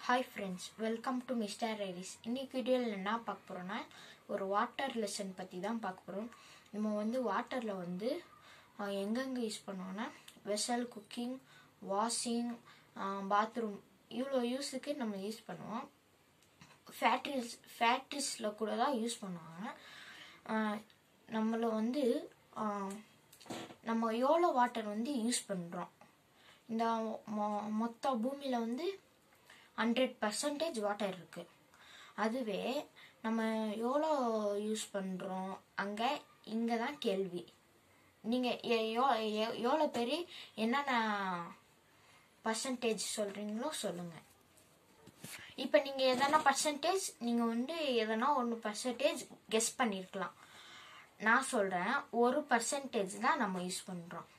hi friends welcome to mister Iris இன்னைக்கு வீடியோவில் என்ன பார்க்க போகிறோன்னா ஒரு வாட்டர் லெசன் பற்றி தான் பார்க்க போகிறோம் நம்ம வந்து வாட்டரில் வந்து அஹ், எங்கெங்கே யூஸ் பண்ணுவோன்னா வெசல் குக்கிங் வாஷிங் பாத்ரூம் இவ்வளோ யூஸுக்கு நம்ம யூஸ் பண்ணுவோம் ஃபேக்ட்ரிஸ் ஃபேக்ட்ரிஸில் கூட தான் யூஸ் பண்ணுவாங்க அஹ், நம்மள வந்து அஹ், நம்ம எவ்வளோ வாட்டர் வந்து யூஸ் பண்ணுறோம் இந்த மொ- மொத்த பூமியில் வந்து ஹண்ட்ரட் பர்சன்டேஜ் வாட்டர் இருக்கு அதுவே நம்ம எவ்வளோ யூஸ் பண்ணுறோம் அங்கே இங்கே தான் கேள்வி நீங்கள் எவ்வளோ பேர் என்னென்ன பர்சன்டேஜ் சொல்கிறீங்களோ சொல்லுங்கள் இப்போ நீங்கள் எதனா பர்சன்டேஜ் நீங்கள் வந்து எதனா ஒன்று பர்சன்டேஜ் கெஸ் பண்ணியிருக்கலாம் நான் சொல்கிறேன் ஒரு பர்சன்டேஜ் தான் நம்ம யூஸ் பண்ணுறோம்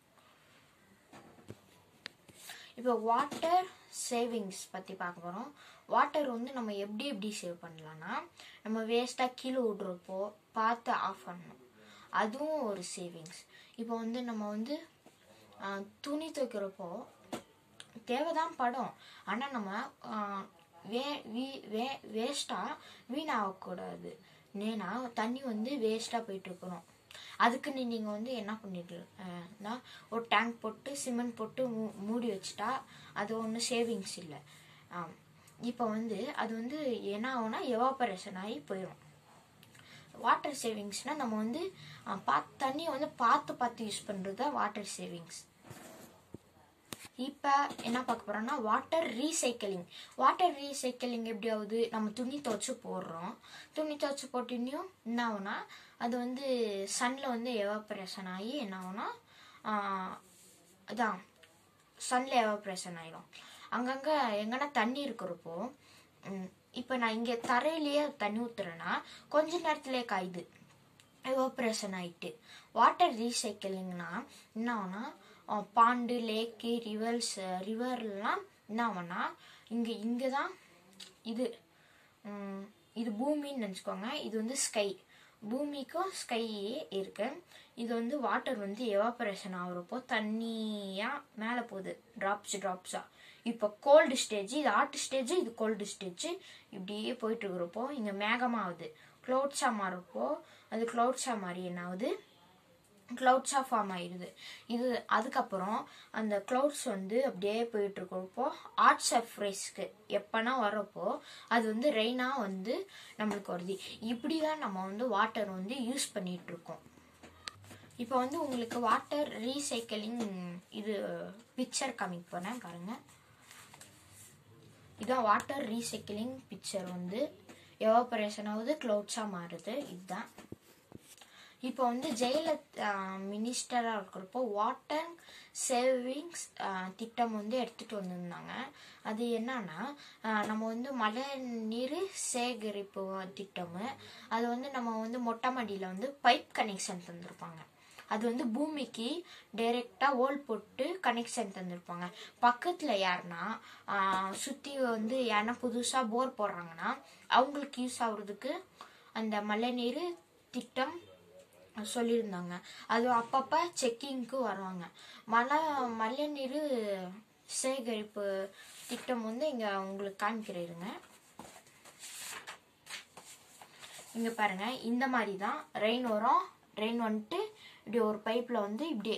இப்போ வாட்டர் சேவிங்ஸ் பற்றி பார்க்க போகிறோம் வாட்டர் வந்து நம்ம எப்படி எப்படி சேவ் பண்ணலாம்னா நம்ம வேஸ்ட்டாக கீழே விட்றப்போ பார்த்து ஆஃப் பண்ணணும் அதுவும் ஒரு சேவிங்ஸ் இப்போ வந்து நம்ம வந்து ஆஹ், துணி துவைக்கிறப்போ தேவைதான் படும் ஆனால் நம்ம ஆஹ், வே வீ வே வேஸ்ட்டாக வீணாகக்கூடாது ஏன்னா தண்ணி வந்து வேஸ்ட்டாக போயிட்டு இருக்கணும் அதுக்குன்னு நீங்கள் வந்து என்ன பண்ணிடலாம் ஒரு டேங்க் போட்டு சிமெண்ட் போட்டு மூ மூடி வச்சுட்டா அது ஒன்றும் சேவிங்ஸ் இல்லை இப்போ வந்து அது வந்து என்ன ஆகும்னா எவாபரேஷன் ஆகி போயிடும் வாட்டர் சேவிங்ஸ்னால் நம்ம வந்து அஹ், பார்த்து தண்ணியை வந்து பார்த்து பார்த்து யூஸ் பண்ணுறது தான் வாட்டர் சேவிங்ஸ் இப்போ என்ன பார்க்க போறோம்னா வாட்டர் ரீசைக்கிளிங் வாட்டர் ரீசைக்கிளிங் எப்படி ஆகுது நம்ம துணி துவைச்சு போடுறோம் துணி துவைச்சு போட்டினியும் என்ன ஆகும்னா அது வந்து சன்னில் வந்து எவாபரேஷன் ஆகி என்ன ஆகும்னா ஆஹ், அதான் சன்ல எவாபரேஷன் ஆயிடும் அங்கங்கே எங்கன்னா தண்ணி இருக்கிறப்போ இப்போ நான் இங்கே தரையிலேயே தண்ணி ஊற்றுறேன்னா கொஞ்ச நேரத்திலே காயுது எவாப்ரேஷன் ஆயிட்டு வாட்டர் ரீசைக்கிளிங்னா என்ன ஆகும்னா அஹ், பாண்டு லேக்கு ரிவர்ஸ் ரிவர்லாம் என்ன ஆகும்னா இங்கே இங்கே தான் இது உம், இது பூமின்னு நினச்சிக்கோங்க இது வந்து ஸ்கை பூமிக்கும் ஸ்கை இருக்கு இது வந்து வாட்டர் வந்து எவாபரேஷன் ஆகுறப்போ தண்ணியாக மேலே போகுது ட்ராப்ஸ் ட்ராப்ஸாக இப்போ கோல்டு ஸ்டேஜ் இது ஹாட் ஸ்டேஜ் இது கோல்டு ஸ்டேஜ் இப்படியே போயிட்டு இருக்கிறப்போ இங்கே மேகமாகுது க்ளவுட்ஸாக மாறப்போ அது க்ளவுட்ஸாக மாறி என்ன ஆகுது க்ளவுட்ஸாக ஃபார்ம் ஆயிடுது இது அதுக்கப்புறம் அந்த க்ளவுட்ஸ் வந்து அப்படியே போயிட்டு இருக்கிறப்போ ஆர்ட் சர்ஃப்ரேஸ்க்கு எப்போனா வரப்போ அது வந்து ரெயினாக வந்து நம்மளுக்கு வருது இப்படி தான் நம்ம வந்து வாட்டர் வந்து யூஸ் பண்ணிட்டு இருக்கோம் இப்போ வந்து உங்களுக்கு வாட்டர் ரீசைக்கிளிங் இது பிக்சர் காமிக்க போறேன் பாருங்க இதான் வாட்டர் ரீசைக்கிளிங் பிக்சர் வந்து எவாபரேஷன் ஆகுது க்ளவுட்ஸாக மாறுது இதுதான் இப்போ வந்து ஜெயலலிதா மினிஸ்டராக இருக்கிறப்போ வாட்டர் சேவிங்ஸ் திட்டம் வந்து எடுத்துகிட்டு வந்திருந்தாங்க அது என்னன்னா ஆஹ் நம்ம வந்து மழை நீர் சேகரிப்பு திட்டம் அது வந்து நம்ம வந்து மொட்டை மாடியில் வந்து பைப் கனெக்ஷன் தந்திருப்பாங்க அது வந்து பூமிக்கு டைரெக்டாக ஓல் போட்டு கனெக்ஷன் தந்திருப்பாங்க பக்கத்தில் யாருன்னா ஆஹ் சுற்றி வந்து யாருன்னா புதுசாக போர் போடுறாங்கன்னா அவங்களுக்கு யூஸ் ஆகுறதுக்கு அந்த மழைநீர் திட்டம் சொல்லியிருந்தாங்க அது அப்பப்போ செக்கிங்க்கு வருவாங்க மழை மழை நீர் சேகரிப்பு திட்டம் வந்து இங்கே உங்களுக்கு காமிக்கிறேருங்க இங்கே பாருங்க இந்த மாதிரி தான் ரெயின் வரும் ரெயின் வந்துட்டு இப்படி ஒரு பைப்பில் வந்து இப்படியே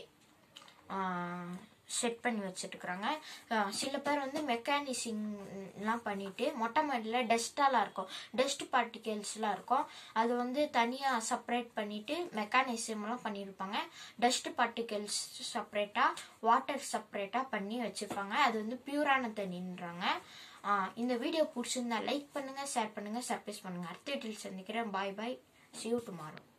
செட் பண்ணி வச்சுட்டுருக்குறாங்க சில பேர் வந்து மெக்கானிசிங்லாம் பண்ணிட்டு மொட்டை மாடியில் டஸ்டாலாம் இருக்கும் டஸ்ட் பார்ட்டிகல்ஸ்லாம் இருக்கும் அது வந்து தனியாக செப்பரேட் பண்ணிட்டு மெக்கானிசம்லாம் பண்ணியிருப்பாங்க டஸ்ட் பார்ட்டிகல்ஸ் செப்பரேட்டாக வாட்டர் செப்பரேட்டாக பண்ணி வச்சுருப்பாங்க அது வந்து பியூரான தண்ணின்றாங்க ஆஹ் இந்த வீடியோ பிடிச்சிருந்தா லைக் பண்ணுங்கள் ஷேர் பண்ணுங்கள் சர்ப்ரைஸ் பண்ணுங்கள் அடுத்த வீட்டில் சந்திக்கிறேன் பாய் பாய் see you tomorrow